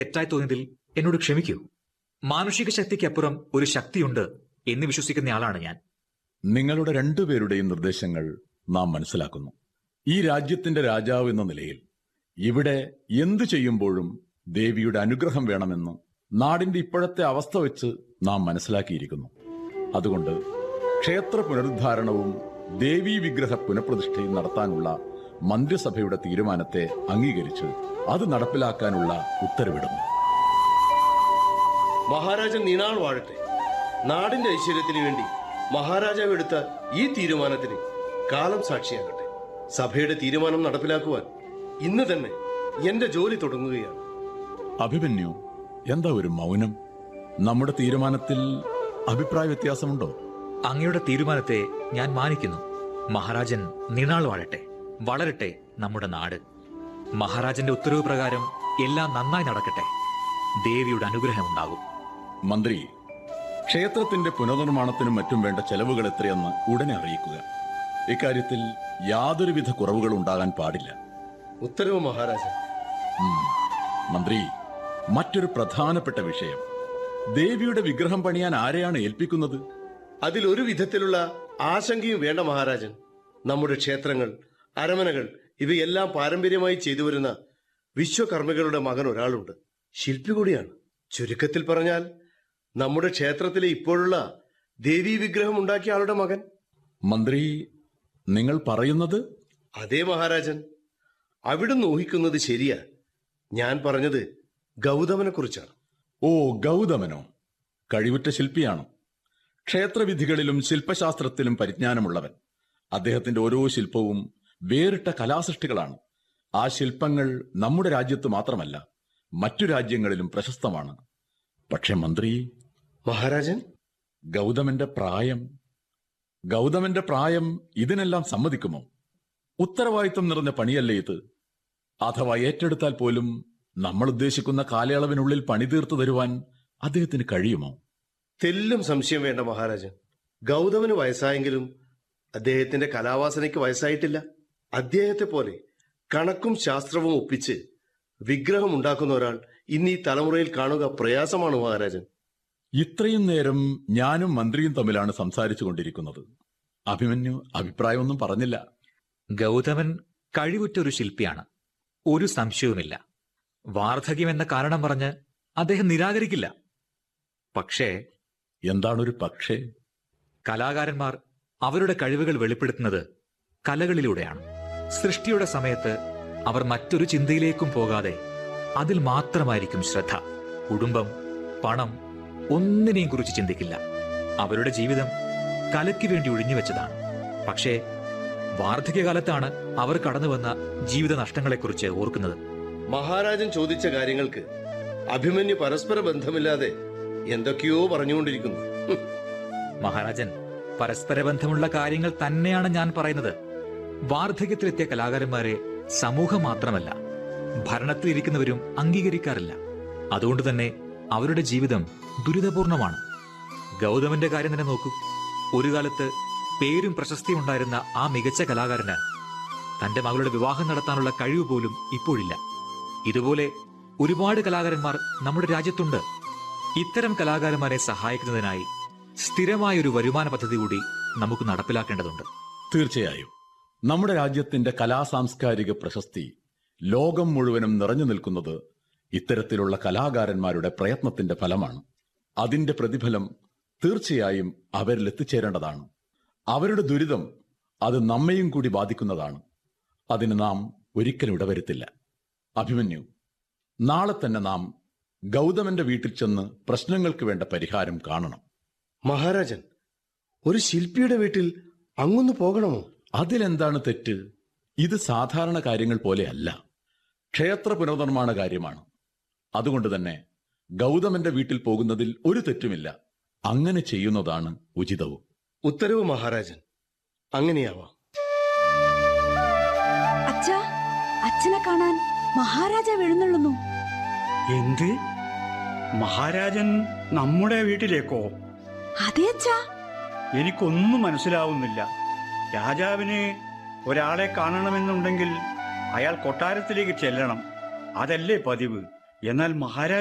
തെറ്റായി തോന്നിയതിൽ എന്നോട് ക്ഷമിക്കൂ മാനുഷിക ശക്തിക്കപ്പുറം ഒരു ശക്തിയുണ്ട് എന്ന് വിശ്വസിക്കുന്നയാളാണ് ഞാൻ നിങ്ങളുടെ രണ്ടുപേരുടെയും നിർദ്ദേശങ്ങൾ നാം മനസ്സിലാക്കുന്നു ഈ രാജ്യത്തിന്റെ രാജാവ് എന്ന നിലയിൽ ഇവിടെ എന്തു ചെയ്യുമ്പോഴും ദേവിയുടെ അനുഗ്രഹം വേണമെന്ന് നാടിന്റെ ഇപ്പോഴത്തെ അവസ്ഥ വെച്ച് നാം മനസ്സിലാക്കിയിരിക്കുന്നു അതുകൊണ്ട് ക്ഷേത്ര പുനരുദ്ധാരണവും ദേവീ വിഗ്രഹ പുനഃപ്രതിഷ്ഠയും നടത്താനുള്ള മന്ത്രിസഭയുടെ തീരുമാനത്തെ അംഗീകരിച്ച് അത് നടപ്പിലാക്കാനുള്ള ഉത്തരവിടുന്നു മഹാരാജൻ നീണാൾ വാഴട്ടെ നാടിന്റെ ഐശ്വര്യത്തിന് വേണ്ടി മഹാരാജാവ് എടുത്ത ഈ തീരുമാനത്തിന് കാലം സാക്ഷിയാകട്ടെ സഭയുടെ തീരുമാനം നടപ്പിലാക്കുവാൻ ഇന്ന് തന്നെ എന്റെ ജോലി തുടങ്ങുകയാണ് അഭിമന്യു എന്താ ഒരു മൗനം നമ്മുടെ തീരുമാനത്തിൽ അഭിപ്രായ വ്യത്യാസമുണ്ടോ അങ്ങയുടെ തീരുമാനത്തെ ഞാൻ മാനിക്കുന്നു മഹാരാജൻ നീണാൾ വാഴട്ടെ വളരട്ടെ നമ്മുടെ നാട് മഹാരാജന്റെ ഉത്തരവ് പ്രകാരം എല്ലാം നന്നായി നടക്കട്ടെ ദേവിയുടെ അനുഗ്രഹം ഉണ്ടാകും മന്ത്രി ക്ഷേത്രത്തിന്റെ പുനർനിർമ്മാണത്തിനും മറ്റും വേണ്ട ചെലവുകൾ എത്രയെന്ന് ഉടനെ അറിയിക്കുക ഇക്കാര്യത്തിൽ യാതൊരുവിധ കുറവുകൾ ഉണ്ടാകാൻ പാടില്ല ഉത്തരവ് മഹാരാജൻ ഉം. മന്ത്രി മറ്റൊരു പ്രധാനപ്പെട്ട വിഷയം ദേവിയുടെ വിഗ്രഹം പണിയാൻ ആരെയാണ് ഏൽപ്പിക്കുന്നത് അതിൽ ഒരു വിധത്തിലുള്ള ആശങ്കയും വേണ്ട മഹാരാജൻ നമ്മുടെ ക്ഷേത്രങ്ങൾ അരമനകൾ ഇവയെല്ലാം പാരമ്പര്യമായി ചെയ്തു വരുന്ന വിശ്വകർമ്മികളുടെ മകൻ ഒരാളുണ്ട് ശില്പി കൂടിയാണ് ചുരുക്കത്തിൽ പറഞ്ഞാൽ നമ്മുടെ ക്ഷേത്രത്തിലെ ഇപ്പോഴുള്ള ദേവീ വിഗ്രഹം ഉണ്ടാക്കിയ ആളുടെ മകൻ മന്ത്രി നിങ്ങൾ പറയുന്നത് അതേ മഹാരാജൻ അവിടുന്ന് ഊഹിക്കുന്നത് ശരിയാ ഞാൻ പറഞ്ഞത് ഗൗതമനെ കുറിച്ചാണ് ഓ ഗൗതമനോ കഴിവുറ്റ ശില്പിയാണ് ക്ഷേത്രവിധികളിലും ശില്പശാസ്ത്രത്തിലും പരിജ്ഞാനമുള്ളവൻ അദ്ദേഹത്തിന്റെ ഓരോ ശില്പവും വേറിട്ട കലാസൃഷ്ടികളാണ് ആ ശില്പങ്ങൾ നമ്മുടെ രാജ്യത്ത് മാത്രമല്ല മറ്റു രാജ്യങ്ങളിലും പ്രശസ്തമാണ് പക്ഷെ മന്ത്രി മഹാരാജൻ ഗൗതമന്റെ പ്രായം ഗൗതമന്റെ പ്രായം ഇതിനെല്ലാം സമ്മതിക്കുമോ ഉത്തരവാദിത്വം നിറഞ്ഞ പണിയല്ലേ ഇത് അഥവാ ഏറ്റെടുത്താൽ പോലും നമ്മൾ ഉദ്ദേശിക്കുന്ന കാലയളവിനുള്ളിൽ പണി തീർത്തു തരുവാൻ അദ്ദേഹത്തിന് കഴിയുമോ തെല്ലും സംശയം വേണ്ട മഹാരാജൻ ഗൗതമന് വയസ്സായെങ്കിലും അദ്ദേഹത്തിന്റെ കലാവാസനയ്ക്ക് വയസ്സായിട്ടില്ല അദ്ദേഹത്തെ പോലെ കണക്കും ശാസ്ത്രവും ഒപ്പിച്ച് വിഗ്രഹം ഉണ്ടാക്കുന്ന ഒരാൾ ഇന്ന് ഈ തലമുറയിൽ കാണുക പ്രയാസമാണ് മഹാരാജൻ ഇത്രയും നേരം ഞാനും മന്ത്രിയും തമ്മിലാണ് സംസാരിച്ചു കൊണ്ടിരിക്കുന്നത് അഭിമന്യു അഭിപ്രായമൊന്നും പറഞ്ഞില്ല ഗൗതമൻ കഴിവുറ്റ ഒരു ശില്പിയാണ് ഒരു സംശയവുമില്ല വാർദ്ധക്യം എന്ന കാരണം പറഞ്ഞ് അദ്ദേഹം നിരാകരിക്കില്ല പക്ഷേ എന്താണൊരു പക്ഷേ കലാകാരന്മാർ അവരുടെ കഴിവുകൾ വെളിപ്പെടുത്തുന്നത് കലകളിലൂടെയാണ് സൃഷ്ടിയുടെ സമയത്ത് അവർ മറ്റൊരു ചിന്തയിലേക്കും പോകാതെ അതിൽ മാത്രമായിരിക്കും ശ്രദ്ധ കുടുംബം പണം ഒന്നിനെയും കുറിച്ച് ചിന്തിക്കില്ല അവരുടെ ജീവിതം കലയ്ക്ക് വേണ്ടി ഒഴിഞ്ഞുവെച്ചതാണ് പക്ഷേ വാർദ്ധക്യകാലത്താണ് അവർ കടന്നുവന്ന ജീവിത നഷ്ടങ്ങളെക്കുറിച്ച് ഓർക്കുന്നത് മഹാരാജൻ ചോദിച്ച കാര്യങ്ങൾക്ക് അഭിമന്യു പരസ്പര ബന്ധമില്ലാതെ എന്തൊക്കെയോ പറഞ്ഞുകൊണ്ടിരിക്കുന്നു ഹും. മഹാരാജൻ പരസ്പര ബന്ധമുള്ള കാര്യങ്ങൾ തന്നെയാണ് ഞാൻ പറയുന്നത് വാർദ്ധക്യത്തിലെത്തിയ കലാകാരന്മാരെ സമൂഹം മാത്രമല്ല ഭരണത്തിലിരിക്കുന്നവരും അംഗീകരിക്കാറില്ല അതുകൊണ്ട് തന്നെ അവരുടെ ജീവിതം ദുരിതപൂർണമാണ് ഗൗതമന്റെ കാര്യം തന്നെ നോക്കൂ ഒരു കാലത്ത് പേരും പ്രശസ്തിയും ഉണ്ടായിരുന്ന ആ മികച്ച കലാകാരന് തന്റെ മകളുടെ വിവാഹം നടത്താനുള്ള കഴിവ് പോലും ഇപ്പോഴില്ല ഇതുപോലെ ഒരുപാട് കലാകാരന്മാർ നമ്മുടെ രാജ്യത്തുണ്ട് ഇത്തരം കലാകാരന്മാരെ സഹായിക്കുന്നതിനായി സ്ഥിരമായ ഒരു വരുമാന പദ്ധതി കൂടി നമുക്ക് നടപ്പിലാക്കേണ്ടതുണ്ട് തീർച്ചയായും നമ്മുടെ രാജ്യത്തിന്റെ കലാസാംസ്കാരിക പ്രശസ്തി ലോകം മുഴുവനും നിറഞ്ഞു നിൽക്കുന്നത് ഇത്തരത്തിലുള്ള കലാകാരന്മാരുടെ പ്രയത്നത്തിന്റെ ഫലമാണ് അതിന്റെ പ്രതിഫലം തീർച്ചയായും അവരിൽ എത്തിച്ചേരേണ്ടതാണ് അവരുടെ ദുരിതം അത് നമ്മയും കൂടി ബാധിക്കുന്നതാണ് അതിന് നാം ഒരിക്കലും ഇടവരുത്തില്ല അഭിമന്യു നാളെ തന്നെ നാം ഗൗതമന്റെ വീട്ടിൽ ചെന്ന് പ്രശ്നങ്ങൾക്ക് വേണ്ട പരിഹാരം കാണണം മഹാരാജൻ ഒരു ശില്പിയുടെ വീട്ടിൽ അങ്ങൊന്ന് പോകണമോ അതിലെന്താണ് തെറ്റ് ഇത് സാധാരണ കാര്യങ്ങൾ പോലെയല്ല ക്ഷേത്ര പുനർനിർമ്മാണ കാര്യമാണ് അതുകൊണ്ട് തന്നെ ഗൗതമന്റെ വീട്ടിൽ പോകുന്നതിൽ ഒരു തെറ്റുമില്ല അങ്ങനെ ചെയ്യുന്നതാണ് ഉചിതവും ഉത്തരവ് മഹാരാജൻ അങ്ങനെയാവാം അച്ഛാ അച്ഛനെ കാണാൻ മഹാരാജാവ് എഴുന്നള്ളുന്നു എന്ത് മഹാരാജൻ നമ്മുടെ വീട്ടിലേക്കോ അതെ അച്ഛാ എനിക്കൊന്നും മനസ്സിലാവുന്നില്ല രാജാവിന് ഒരാളെ കാണണമെന്നുണ്ടെങ്കിൽ അയാൾ കൊട്ടാരത്തിലേക്ക് ചെല്ലണം അതല്ലേ പതിവ് എന്നാൽ മഹാരാജ